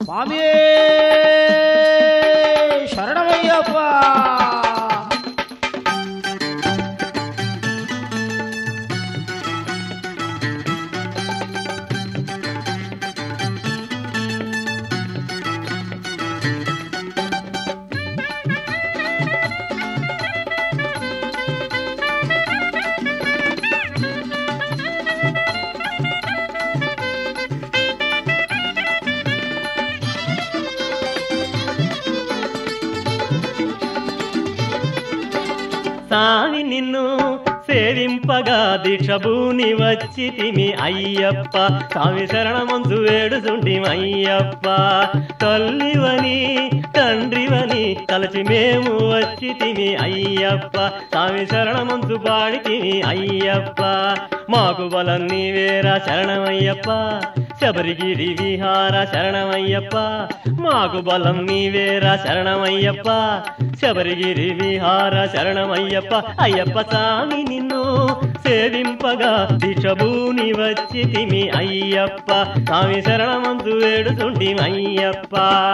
స్వామి శరణమయ్యప్ప సామి నిన్ను సేవింపగా దీక్షభూని వచ్చి తిమి అయ్యప్ప స్వామి శరణమంచు వేడుచుంటి అయ్యప్ప తల్లివని తండ్రివని తలచి మేము వచ్చి తిమి అయ్యప్ప స్వామి శరణమంచు పాడి తిమి అయ్యప్ప మాకు బలం నీవేరా శరణమయ్యప్ప శబరిగిరి విహార శరణమయ్యప్ప మాకు బలం నీవేరా శరణమయ్యప్ప శబరిగిరి విహార శరణమయ్యప్ప అయ్యప్ప స్వామి నిన్ను సేవింపగా దీక్షభూని వచ్చి తిమి అయ్యప్ప స్వామి శరణమంతు వేడుతుంటి అయ్యప్ప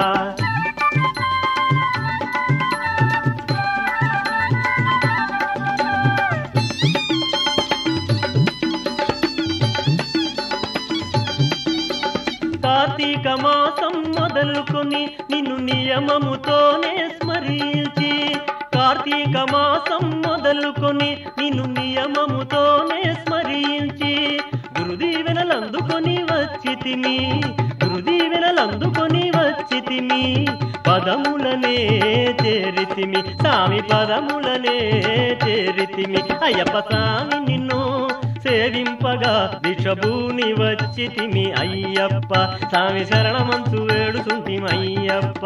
కార్తీక మాసం మొదలుకొని నిన్ను నియమముతోనే స్మరించి కార్తీక మాసం మొదలుకొని నిన్ను నియమముతోనే స్మరించి గురుదీవెనలందుకొని వచ్చి తిమి గురుదీవెనలందుకొని వచ్చి తిమి పదములనే చేరితిమి స్వామి పదములనే చేరితిమి అయ్యప్ప స్వామి నిన్ను సేవింపగా దీక్షభూని వచ్చి తిమి అయ్యప్ప స్వామి శరణమంచు వేడుతుంటి అయ్యప్ప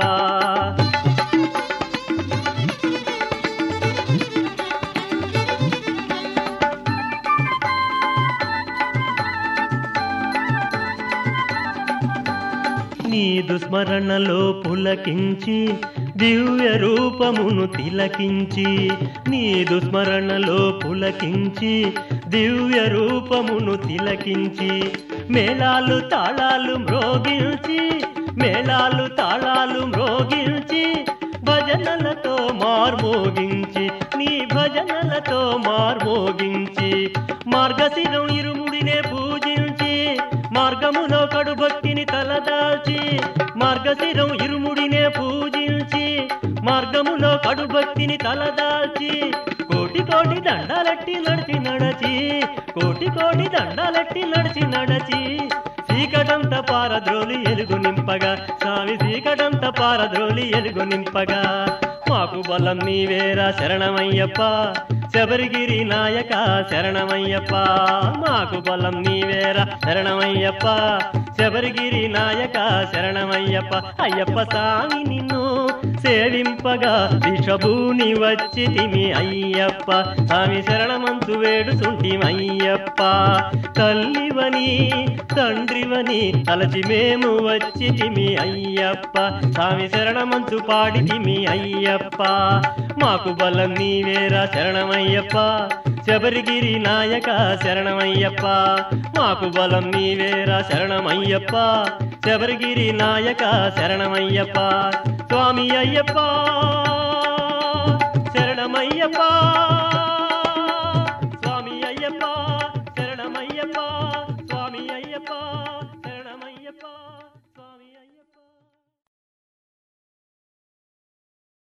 నీదు స్మరణలో పులకించి దివ్య రూపమును తిలకించి నీదు స్మరణలో పులకించి దివ్య రూపమును తిలకించి మేళాలు తాళాలు మ్రోగిల్చి మేళాలు తాళాలు మ్రోగిల్చి భజనలతో మార్మోగించి నీ భజనలతో మార్మోగించి మార్గశిరం ఇరుముడినే పూజించి మార్గములో కడు భక్తిని తలదాల్చి మార్గశిరం ఇరుముడినే పూజించి మార్గములో కడు భక్తిని తలదాల్చి కోటి కోటి దండాలట్టి నడిచి నడచి కోటి కోటి దండాలట్టి నడిచి నడచి చీకటంత పారద్రోలి ఎలుగు నింపగా స్వామి చీకటంత పారద్రోలి ఎలుగు నింపగా మాకు బలం నీవేరా శరణమయ్యప్ప శబరిగిరి నాయక శరణమయ్యప్ప మాకు బలం నీవేరా శరణమయ్యప్ప శబరిగిరి నాయక శరణమయ్యప్ప అయ్యప్ప స్వామి నిన్ను సేవింపగా విషభూని వచ్చి తిమి అయ్యప్ప స్వామి శరణమంతు వేడుతుంటి అయ్యప్ప తల్లివని తండ్రివని తలచి మేము వచ్చి తిమి అయ్యప్ప స్వామి శరణమంతు పాడి తిమి అయ్యప్ప మాకు బలం నీవేరా శరణమయ్యప్ప శబరిగిరి నాయక శరణమయ్యప్ప మాకు బలం నీవేరా శరణమయ్యప్ప శబరిగిరి నాయక శరణమయ్యప్ప స్వామి అయ్యప్ప